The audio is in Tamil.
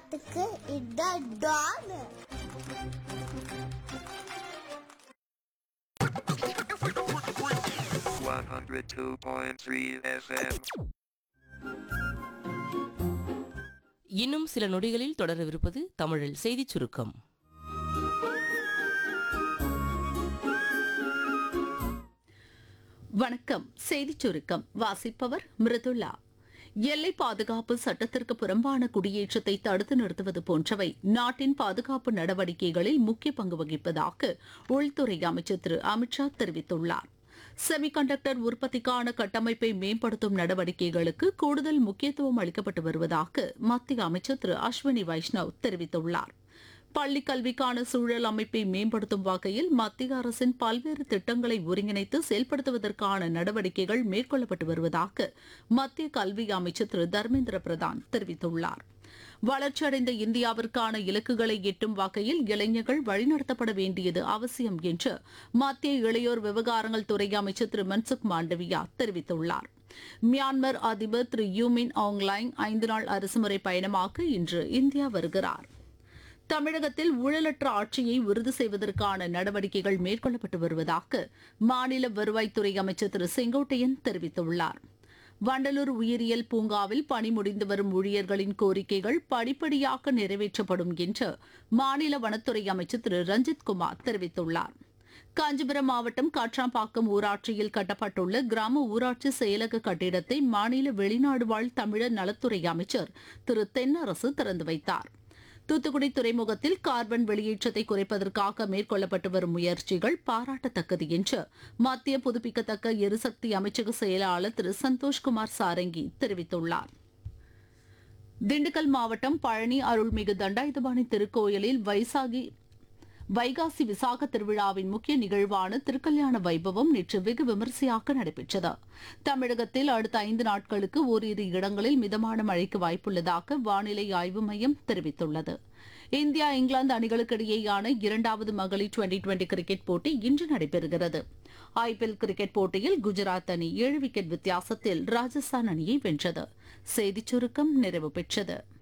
பாட்டுக்கு இதான் டான் One hundred two point three FM. இன்னும் சில நொடிகளில் தொடரவிருப்பது தமிழில் செய்திச் சுருக்கம் வணக்கம் செய்திச் சுருக்கம் வாசிப்பவர் மிருதுளா எல்லை பாதுகாப்பு சட்டத்திற்கு புறம்பான குடியேற்றத்தை தடுத்து நிறுத்துவது போன்றவை நாட்டின் பாதுகாப்பு நடவடிக்கைகளில் முக்கிய பங்கு வகிப்பதாக உள்துறை அமைச்சர் திரு அமித்ஷா தெரிவித்துள்ளார் செமிகண்டக்டர் உற்பத்திக்கான கட்டமைப்பை மேம்படுத்தும் நடவடிக்கைகளுக்கு கூடுதல் முக்கியத்துவம் அளிக்கப்பட்டு வருவதாக மத்திய அமைச்சர் திரு அஸ்வினி வைஷ்ணவ் தெரிவித்துள்ளார் பள்ளிக் கல்விக்கான சூழல் அமைப்பை மேம்படுத்தும் வகையில் மத்திய அரசின் பல்வேறு திட்டங்களை ஒருங்கிணைத்து செயல்படுத்துவதற்கான நடவடிக்கைகள் மேற்கொள்ளப்பட்டு வருவதாக மத்திய கல்வி அமைச்சர் திரு தர்மேந்திர பிரதான் தெரிவித்துள்ளார் வளர்ச்சியடைந்த இந்தியாவிற்கான இலக்குகளை எட்டும் வகையில் இளைஞர்கள் வழிநடத்தப்பட வேண்டியது அவசியம் என்று மத்திய இளையோர் விவகாரங்கள் துறை அமைச்சர் திரு மன்சுக் மாண்டவியா தெரிவித்துள்ளார் மியான்மர் அதிபர் திரு யூமின் ஆங்லைங் ஐந்து நாள் அரசுமுறை பயணமாக இன்று இந்தியா வருகிறார் தமிழகத்தில் ஊழலற்ற ஆட்சியை உறுதி செய்வதற்கான நடவடிக்கைகள் மேற்கொள்ளப்பட்டு வருவதாக மாநில வருவாய்த்துறை அமைச்சர் திரு செங்கோட்டையன் தெரிவித்துள்ளார் வண்டலூர் உயிரியல் பூங்காவில் பணி முடிந்து வரும் ஊழியர்களின் கோரிக்கைகள் படிப்படியாக நிறைவேற்றப்படும் என்று மாநில வனத்துறை அமைச்சர் திரு ரஞ்சித் குமார் தெரிவித்துள்ளார் காஞ்சிபுரம் மாவட்டம் காட்ராம்பாக்கம் ஊராட்சியில் கட்டப்பட்டுள்ள கிராம ஊராட்சி செயலக கட்டிடத்தை மாநில வெளிநாடு வாழ் தமிழர் நலத்துறை அமைச்சர் திரு தென்னரசு திறந்து வைத்தார் தூத்துக்குடி துறைமுகத்தில் கார்பன் வெளியேற்றத்தை குறைப்பதற்காக மேற்கொள்ளப்பட்டு வரும் முயற்சிகள் பாராட்டத்தக்கது என்று மத்திய புதுப்பிக்கத்தக்க எரிசக்தி அமைச்சக செயலாளர் திரு சந்தோஷ்குமார் சாரங்கி தெரிவித்துள்ளார் திண்டுக்கல் மாவட்டம் பழனி அருள்மிகு தண்டாயுதபாணி திருக்கோயிலில் வைசாகி வைகாசி விசாக திருவிழாவின் முக்கிய நிகழ்வான திருக்கல்யாண வைபவம் நேற்று வெகு விமரிசையாக நடைபெற்றது தமிழகத்தில் அடுத்த ஐந்து நாட்களுக்கு ஓரிரு இடங்களில் மிதமான மழைக்கு வாய்ப்புள்ளதாக வானிலை ஆய்வு மையம் தெரிவித்துள்ளது இந்தியா இங்கிலாந்து அணிகளுக்கிடையேயான இரண்டாவது மகளிர் டுவெண்டி டுவெண்டி கிரிக்கெட் போட்டி இன்று நடைபெறுகிறது ஐபிஎல் கிரிக்கெட் போட்டியில் குஜராத் அணி ஏழு விக்கெட் வித்தியாசத்தில் ராஜஸ்தான் அணியை வென்றது செய்திச் சுருக்கம் நிறைவு பெற்றது